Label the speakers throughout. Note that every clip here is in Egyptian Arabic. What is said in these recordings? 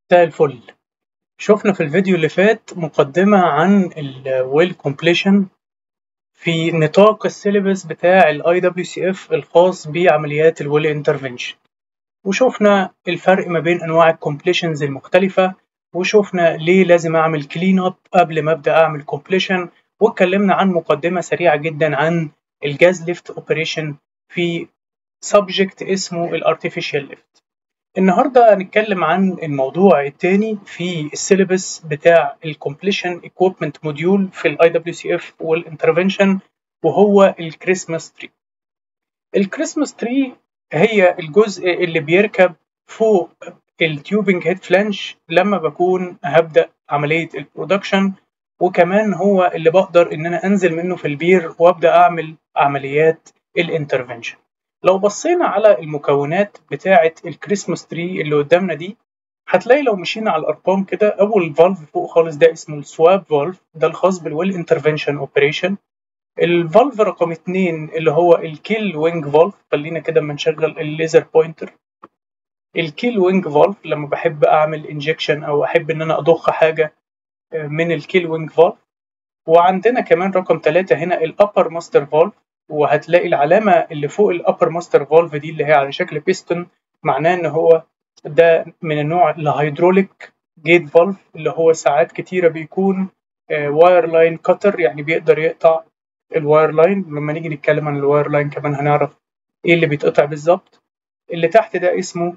Speaker 1: مساء الفل شفنا في الفيديو اللي فات مقدمة عن الويل كومبليشن في نطاق السيلبس بتاع الاي دبليو سي اف الخاص بعمليات الويل انترفنشن وشفنا الفرق ما بين انواع الكومبليشنز المختلفة وشفنا ليه لازم اعمل كلين اب قبل ما ابدا اعمل كومبليشن واتكلمنا عن مقدمة سريعة جدا عن الجاز ليفت اوبريشن في سبجكت اسمه الارتفيشال ليفت النهارده هنتكلم عن الموضوع الثاني في السيلبس بتاع الكومبليشن ايكويبمنت موديول في الاي دبليو سي اف والانترفنشن وهو الكريسماس تري الكريسماس تري هي الجزء اللي بيركب فوق التيوبنج هيد فلانش لما بكون هبدا عمليه البرودكشن وكمان هو اللي بقدر ان انا انزل منه في البير وابدا اعمل عمليات الانترفنشن لو بصينا على المكونات بتاعة الكريسماس تري اللي قدامنا دي هتلاقي لو مشينا على الأرقام كده أول فالف فوق خالص ده اسمه السواب فالف ده الخاص بالويل انترفنشن اوبريشن الفالف رقم اتنين اللي هو الكيل وينج فالف خلينا كده اما نشغل الليزر بوينتر الكيل وينج فالف لما بحب اعمل انجكشن او احب ان انا اضخ حاجه من الكيل وينج فالف وعندنا كمان رقم ثلاثة هنا الابر ماستر فالف وهتلاقي العلامة اللي فوق الأبر ماستر فولف دي اللي هي على شكل بيستون معناه إن هو ده من النوع الهيدروليك جيت فولف اللي هو ساعات كتيرة بيكون واير لاين كتر يعني بيقدر يقطع الواير لاين لما نيجي نتكلم عن الواير لاين كمان هنعرف ايه اللي بيتقطع بالظبط اللي تحت ده اسمه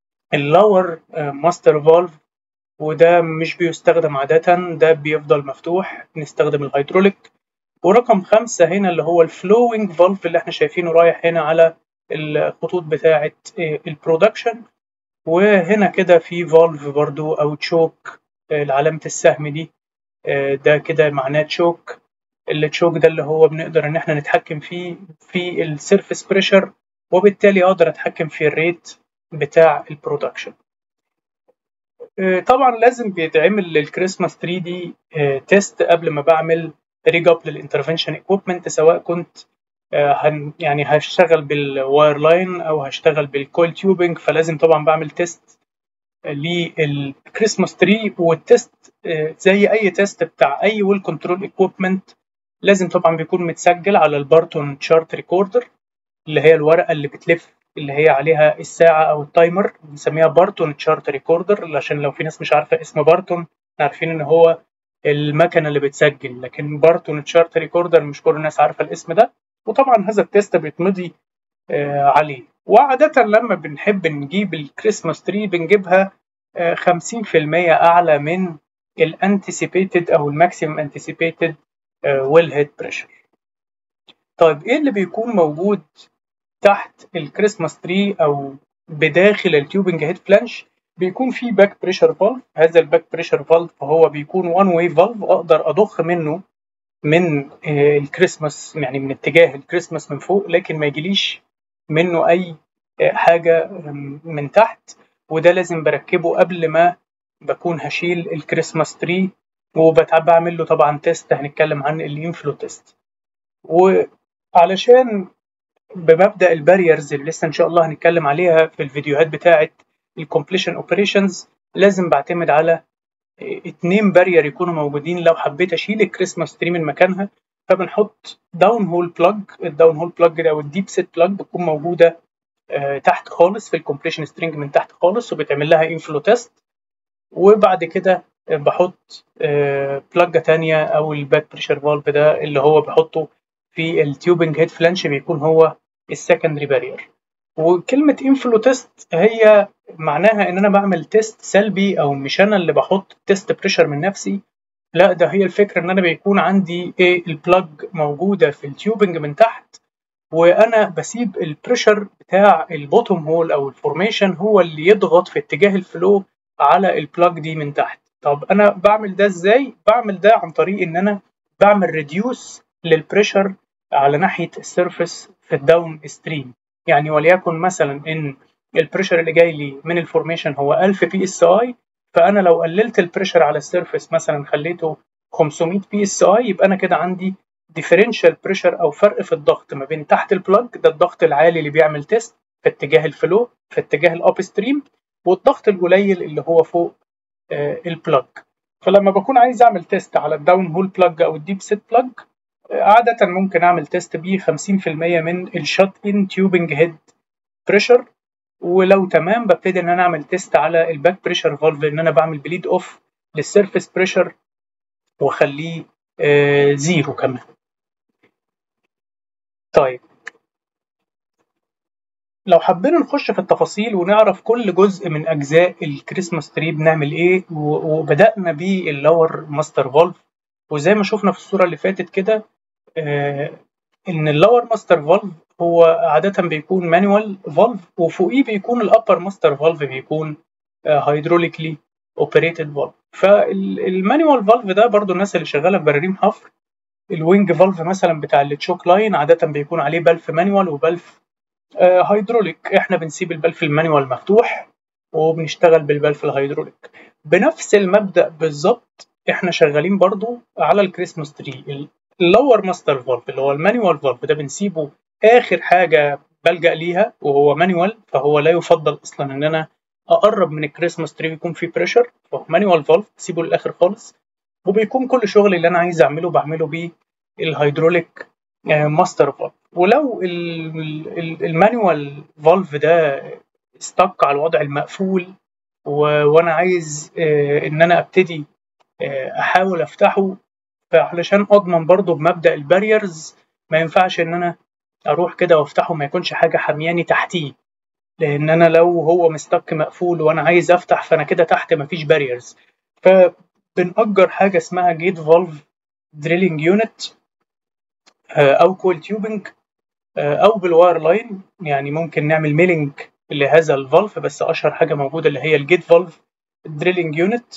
Speaker 1: اللور ماستر فولف وده مش بيستخدم عادة ده بيفضل مفتوح نستخدم الهيدروليك ورقم خمسة هنا اللي هو الفلوينج فالف اللي احنا شايفينه رايح هنا على الخطوط بتاعة البرودكشن وهنا كده في فالف برضو أو تشوك علامة السهم دي ده كده معناه تشوك التشوك ده اللي هو بنقدر ان احنا نتحكم فيه في السيرفيس بريشر وبالتالي اقدر اتحكم في الريت بتاع البرودكشن طبعا لازم بيتعمل للكريسماس 3 دي تيست قبل ما بعمل ريج اب للانترفنشن ايكويبمنت سواء كنت هن يعني هشتغل بالواير لاين او هشتغل بالكويل تيوبنج فلازم طبعا بعمل تيست للكريسماس تري والتيست زي اي تيست بتاع اي ويل كنترول ايكويبمنت لازم طبعا بيكون متسجل على البارتون تشارت ريكوردر اللي هي الورقه اللي بتلف اللي هي عليها الساعه او التايمر بنسميها بارتون تشارت ريكوردر عشان لو في ناس مش عارفه اسم بارتون عارفين ان هو المكنه اللي بتسجل لكن بارتون تشارت ريكوردر مش كل الناس عارفه الاسم ده وطبعا هذا التيست بيتمضي آه عليه وعادة لما بنحب نجيب الكريسماس تري بنجيبها آه 50% أعلى من الانتسيبيتد أو الماكسيمم انتسيبيتد ويل هيد بريشر طيب إيه اللي بيكون موجود تحت الكريسماس تري أو بداخل التيوبنج هيد فلانش بيكون في باك بريشر فالف هذا الباك بريشر فالف هو بيكون وان واي فالف اقدر اضخ منه من الكريسماس يعني من اتجاه الكريسماس من فوق لكن ما يجيليش منه اي حاجه من تحت وده لازم بركبه قبل ما بكون هشيل الكريسماس تري وبعمل له طبعا تيست هنتكلم عن الانفلو تيست وعلشان بمبدا الباريرز اللي لسه ان شاء الله هنتكلم عليها في الفيديوهات بتاعه الكومبليشن اوبريشنز لازم بعتمد على اتنين بارير يكونوا موجودين لو حبيت اشيل الكريسماس تري من مكانها فبنحط داون هول بلاج الداون هول بلاج ده او الديب سيت بلاج بتكون موجوده آه تحت خالص في الكومبليشن سترينج من تحت خالص وبيتعمل لها انفلو تيست وبعد كده بحط آه بلاجة تانية او الباك بريشر فالف ده اللي هو بحطه في التيوبنج هيد فلانش بيكون هو السكندري بارير وكلمة انفلو تيست هي معناها ان انا بعمل تيست سلبي او مش انا اللي بحط تيست بريشر من نفسي لا ده هي الفكرة ان انا بيكون عندي ايه البلاج موجودة في التيوبنج من تحت وانا بسيب البريشر بتاع البوتوم هول او الفورميشن هو اللي يضغط في اتجاه الفلو على البلاج دي من تحت طب انا بعمل ده ازاي بعمل ده عن طريق ان انا بعمل ريديوس للبريشر على ناحية السيرفس في الداون ستريم يعني وليكن مثلا ان البريشر اللي جاي لي من الفورميشن هو 1000 بي اس اي فانا لو قللت البريشر على السيرفيس مثلا خليته 500 بي اس اي يبقى انا كده عندي ديفرنشال بريشر او فرق في الضغط ما بين تحت البلاج ده الضغط العالي اللي بيعمل تيست في اتجاه الفلو في اتجاه الاب ستريم والضغط القليل اللي هو فوق البلاج فلما بكون عايز اعمل تيست على الداون هول بلاج او الديب سيت بلاج عادة ممكن اعمل تيست ب 50% من الشوت ان تيوبنج هيد بريشر ولو تمام ببتدي ان انا اعمل تيست على الباك بريشر فالف ان انا بعمل بليد اوف للسيرفيس بريشر واخليه آه زيرو كمان طيب لو حبينا نخش في التفاصيل ونعرف كل جزء من اجزاء الكريسماس تري بنعمل ايه وبدانا باللور ماستر فالف وزي ما شفنا في الصوره اللي فاتت كده آه ان اللور ماستر فالف هو عاده بيكون مانوال فالف وفوقيه بيكون الابر ماستر فالف بيكون هيدروليكلي اوبريتد فالف فالمانوال فالف ده برضو الناس اللي شغاله في براريم حفر الوينج فالف مثلا بتاع التشوك لاين عاده بيكون عليه بلف مانوال وبلف هيدروليك احنا بنسيب البلف المانوال مفتوح وبنشتغل بالبلف الهيدروليك بنفس المبدا بالظبط احنا شغالين برضو على الكريسماس تري اللور ماستر فالف اللي هو المانوال فالف ده بنسيبه اخر حاجه بلجا ليها وهو مانوال فهو لا يفضل اصلا ان انا اقرب من الكريسماس تري يكون فيه بريشر فهو مانوال فالف سيبه للاخر خالص وبيكون كل شغل اللي انا عايز اعمله بعمله بيه الهيدروليك ماستر فالف ولو المانوال فالف ده استك على الوضع المقفول وانا عايز ان انا ابتدي احاول افتحه فعلشان اضمن برضه بمبدا الباريرز ما ينفعش ان انا اروح كده وافتحه ما يكونش حاجه حمياني تحتيه لان انا لو هو مستك مقفول وانا عايز افتح فانا كده تحت مفيش باريرز فبنأجر حاجه اسمها جيت فالف دريلينج يونت او كول تيوبنج او بالواير لاين يعني ممكن نعمل ميلينج لهذا الفالف بس اشهر حاجه موجوده اللي هي الجيت فالف دريلينج يونت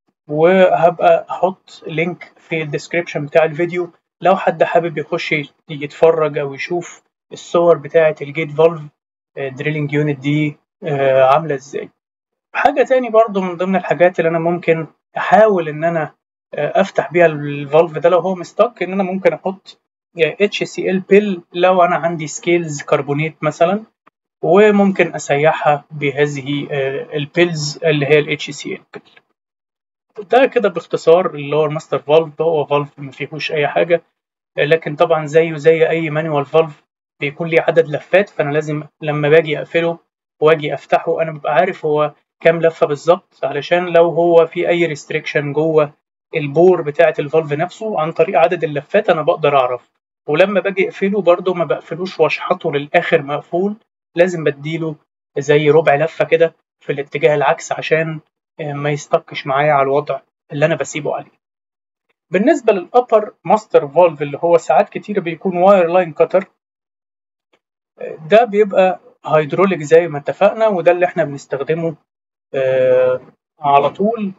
Speaker 1: وهبقى احط لينك في الديسكريبشن بتاع الفيديو لو حد حابب يخش يتفرج او يشوف الصور بتاعه الجيت فالف دريلينج يونت دي عامله ازاي حاجه تاني برضو من ضمن الحاجات اللي انا ممكن احاول ان انا افتح بيها الفالف ده لو هو مستك ان انا ممكن احط اتش سي ال بيل لو انا عندي سكيلز كربونيت مثلا وممكن اسيحها بهذه البيلز اللي هي الاتش سي ال بيل ده كده باختصار اللي هو الماستر فالف هو فالف ما فيهوش اي حاجه لكن طبعا زيه زي اي مانوال فالف بيكون ليه عدد لفات فانا لازم لما باجي اقفله واجي افتحه انا ببقى عارف هو كام لفه بالظبط علشان لو هو في اي ريستريكشن جوه البور بتاعه الفالف نفسه عن طريق عدد اللفات انا بقدر اعرف ولما باجي اقفله برده ما بقفلوش واشحطه للاخر مقفول لازم بديله زي ربع لفه كده في الاتجاه العكس عشان ما يستقش معايا على الوضع اللي انا بسيبه عليه بالنسبه للابر ماستر فالف اللي هو ساعات كتير بيكون واير لاين كتر ده بيبقى هيدروليك زي ما اتفقنا وده اللي احنا بنستخدمه آه على طول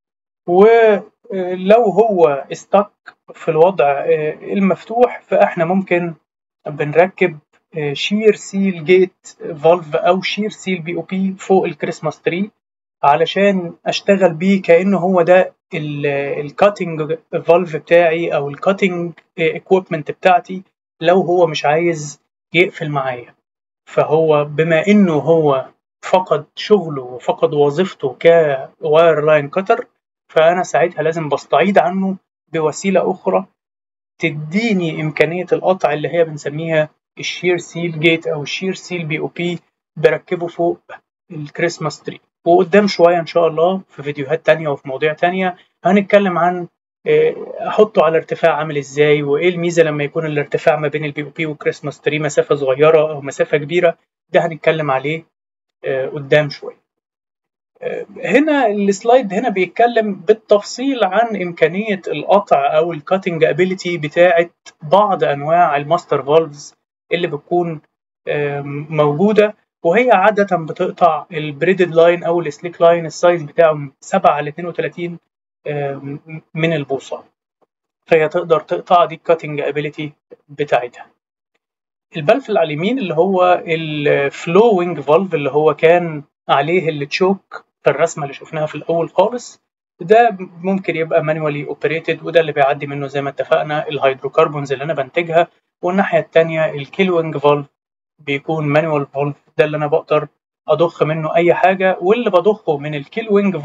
Speaker 1: ولو هو استك في الوضع آه المفتوح فاحنا ممكن بنركب آه شير سيل جيت فالف او شير سيل بي او بي فوق الكريسماس تري علشان اشتغل بيه كانه هو ده الكاتنج فالف بتاعي او الكاتنج اكويبمنت بتاعتي لو هو مش عايز يقفل معايا فهو بما انه هو فقد شغله وفقد وظيفته كواير لاين كتر فانا ساعتها لازم بستعيد عنه بوسيله اخرى تديني امكانيه القطع اللي هي بنسميها الشير سيل جيت او الشير سيل بي او بي بركبه فوق الكريسماس تري وقدام شويه ان شاء الله في فيديوهات تانية وفي مواضيع تانية هنتكلم عن احطه على ارتفاع عامل ازاي وايه الميزه لما يكون الارتفاع ما بين البي او بي والكريسماس تري مسافه صغيره او مسافه كبيره ده هنتكلم عليه قدام شويه هنا السلايد هنا بيتكلم بالتفصيل عن امكانيه القطع او الكاتنج ابيليتي بتاعه بعض انواع الماستر فالفز اللي بتكون موجوده وهي عادة بتقطع البريدد لاين أو السليك لاين السايز بتاعه 7 ل 32 من البوصة فهي تقدر تقطع دي الكاتنج ابيليتي بتاعتها البلف اللي على اليمين اللي هو الفلوينج فالف اللي هو كان عليه التشوك في الرسمة اللي شفناها في الأول خالص ده ممكن يبقى مانوالي اوبريتد وده اللي بيعدي منه زي ما اتفقنا الهيدروكربونز اللي انا بنتجها والناحية التانية الكيلوينج فالف بيكون مانوال فالف ده اللي انا بقدر اضخ منه اي حاجه واللي بضخه من الكيل وينج فالف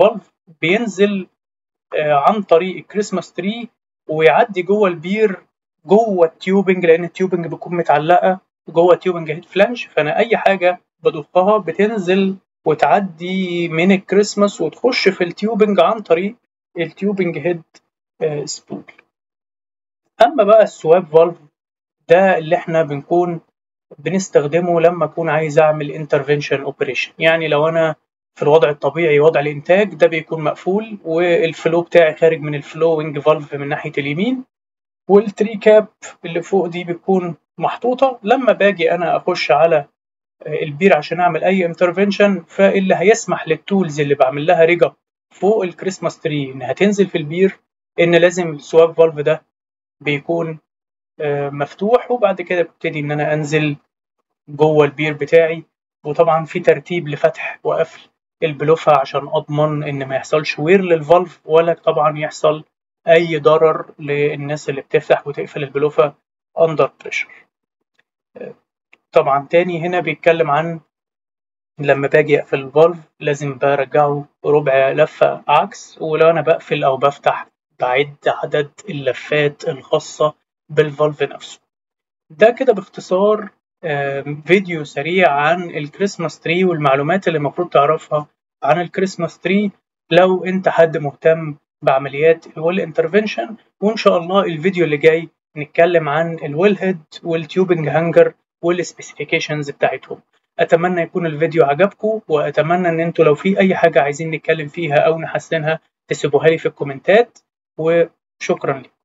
Speaker 1: بينزل عن طريق الكريسماس تري ويعدي جوه البير جوه التيوبنج لان التيوبنج بتكون متعلقه جوه تيوبنج هيد فلانش فانا اي حاجه بضخها بتنزل وتعدي من الكريسماس وتخش في التيوبنج عن طريق التيوبنج هيد سبول اما بقى السواب فالف ده اللي احنا بنكون بنستخدمه لما اكون عايز اعمل انترفنشن اوبريشن يعني لو انا في الوضع الطبيعي وضع الانتاج ده بيكون مقفول والفلو بتاعي خارج من الفلو وينج فالف من ناحيه اليمين والتري كاب اللي فوق دي بتكون محطوطه لما باجي انا اخش على البير عشان اعمل اي انترفنشن فاللي هيسمح للتولز اللي بعمل لها ريجا فوق الكريسماس تري انها تنزل في البير ان لازم السواب فالف ده بيكون مفتوح وبعد كده ببتدي ان انا انزل جوه البير بتاعي وطبعا في ترتيب لفتح وقفل البلوفة عشان اضمن ان ما يحصلش وير للفالف ولا طبعا يحصل اي ضرر للناس اللي بتفتح وتقفل البلوفة اندر بريشر طبعا تاني هنا بيتكلم عن لما باجي اقفل الفالف لازم برجعه ربع لفة عكس ولو انا بقفل او بفتح بعد عدد اللفات الخاصة بالفالف نفسه ده كده باختصار فيديو سريع عن الكريسماس تري والمعلومات اللي المفروض تعرفها عن الكريسماس تري لو انت حد مهتم بعمليات الويل انترفنشن وان شاء الله الفيديو اللي جاي نتكلم عن الويل هيد والتيوبنج هانجر والسبيسيفيكيشنز بتاعتهم اتمنى يكون الفيديو عجبكم واتمنى ان انتوا لو في اي حاجه عايزين نتكلم فيها او نحسنها تسيبوها لي في الكومنتات وشكرا لكم